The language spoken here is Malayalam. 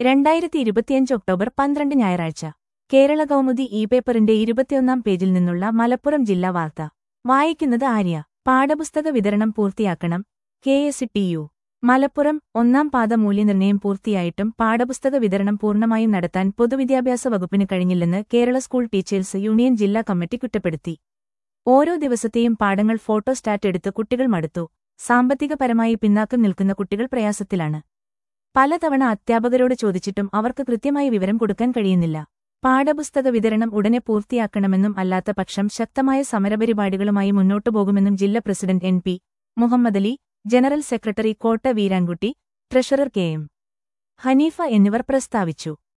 രണ്ടായിരത്തി ഇരുപത്തിയഞ്ച് ഒക്ടോബർ പന്ത്രണ്ട് ഞായറാഴ്ച കേരള കൗമുദി ഇ പേപ്പറിന്റെ ഇരുപത്തിയൊന്നാം പേജിൽ നിന്നുള്ള മലപ്പുറം ജില്ലാ വാർത്ത വായിക്കുന്നത് ആര്യ പാഠപുസ്തക വിതരണം പൂർത്തിയാക്കണം K S T U Malappuram ഒന്നാം പാദ മൂല്യനിർണ്ണയം പൂർത്തിയായിട്ടും പാഠപുസ്തക വിതരണം പൂർണ്ണമായും നടത്താൻ പൊതുവിദ്യാഭ്യാസ വകുപ്പിന് കഴിഞ്ഞില്ലെന്ന് കേരള സ്കൂൾ ടീച്ചേഴ്സ് യൂണിയൻ ജില്ലാ കമ്മിറ്റി കുറ്റപ്പെടുത്തി ഓരോ ദിവസത്തെയും പാഠങ്ങൾ ഫോട്ടോസ്റ്റാറ്റ് എടുത്ത് കുട്ടികൾ മടുത്തു സാമ്പത്തികപരമായി പിന്നാക്കം നിൽക്കുന്ന കുട്ടികൾ പ്രയാസത്തിലാണ് പലതവണ അധ്യാപകരോട് ചോദിച്ചിട്ടും അവർക്ക് കൃത്യമായി വിവരം കൊടുക്കാൻ കഴിയുന്നില്ല പാഠപുസ്തക വിതരണം ഉടനെ പൂർത്തിയാക്കണമെന്നും അല്ലാത്ത പക്ഷം ശക്തമായ സമരപരിപാടികളുമായി മുന്നോട്ടു പോകുമെന്നും ജില്ലാ president N P Muhammadali general secretary Kotta Veerankutty treasurer K M Haneefa എന്നിവർ പ്രസ്താവിച്ചു